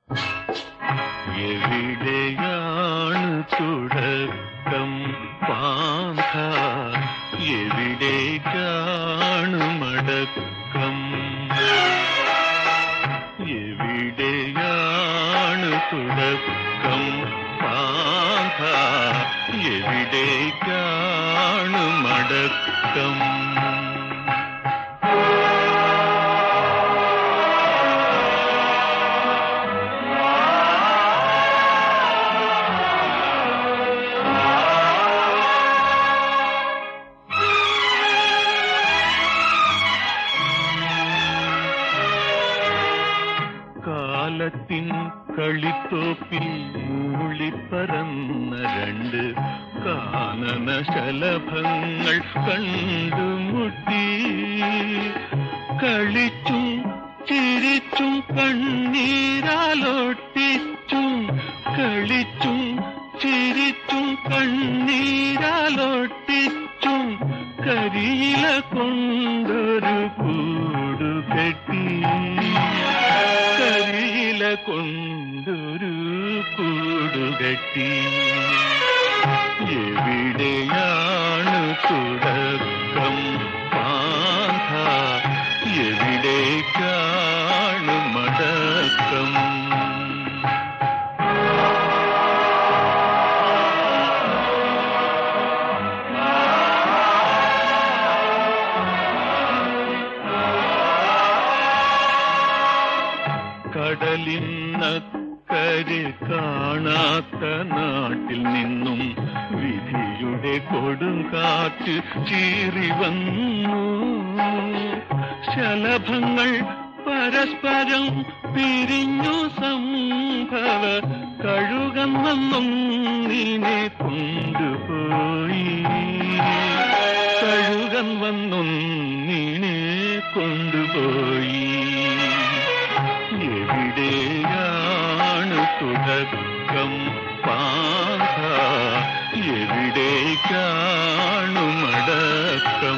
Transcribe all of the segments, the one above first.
എവിടെയാണ് തുടക്കം പാന്ത എവിടേക്കാണ് മടക്കം എവിടെയാണ് തുടക്കം പാന്ത എവിടേക്കാണ് മടക്കം കാലത്തിൻ കളിത്തോപ്പിൽ മൂളിപ്പറന്ന രണ്ട് കാനന ശലഭങ്ങൾ കണ്ടുമുട്ടി കളിച്ചും ചിരിച്ചും കണ്ണീരാലൊട്ടിച്ചും കളിച്ചും ചിരിച്ചും കണ്ണീരാലൊട്ടിച്ചും കരിയില കൊണ്ടൊരു കൂടുകെട്ടി കരിയില കൊണ്ടൊരു കൂടുകെട്ടി എവിടെയാണ് തുടക്കം പാന്ത എവിടേക്കാണ് മടക്കം കടലിന്നക്കരെ കാണാത്ത നാട്ടിൽ നിന്നും വിധിയുടെ കൊടുങ്കാറ്റ് ചീറി വന്നു ശലഭങ്ങൾ പരസ്പരം പിരിഞ്ഞു സംഭവ കഴുകം വന്നും നിന്നെ കൊണ്ടുപോയി കഴുകൻ വന്നും നിന്നെ കൊണ്ടുപോയി എവിടെയാണ് തുടക്കം പാത എവിടേക്കാണ് മടക്കം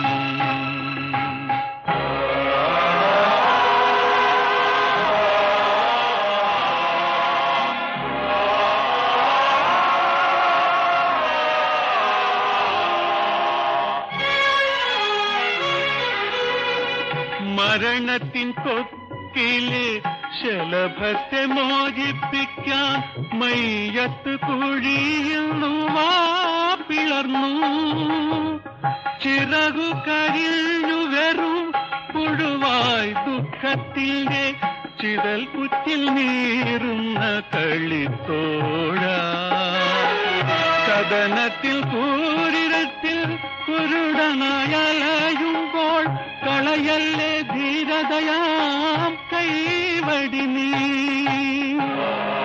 മരണത്തിൻ കൊക്കിലെ ശലഭത്തെ മോചിപ്പിക്കാൻ മയ്യത്ത് കുഴിയുന്നു വാ പിളർന്നു ചിറകു കരിഞ്ഞു വെറും പുഴുവായി ദുഃഖത്തിന്റെ ചിതൽ കുറ്റിൽ നീറുന്ന കളിത്തോഴ കഥനത്തിൽ കൂരിടത്തിൽ കുരുടനായലയുമ്പോൾ കളയല്ലേ ധീരതയാം കൈവടി നീ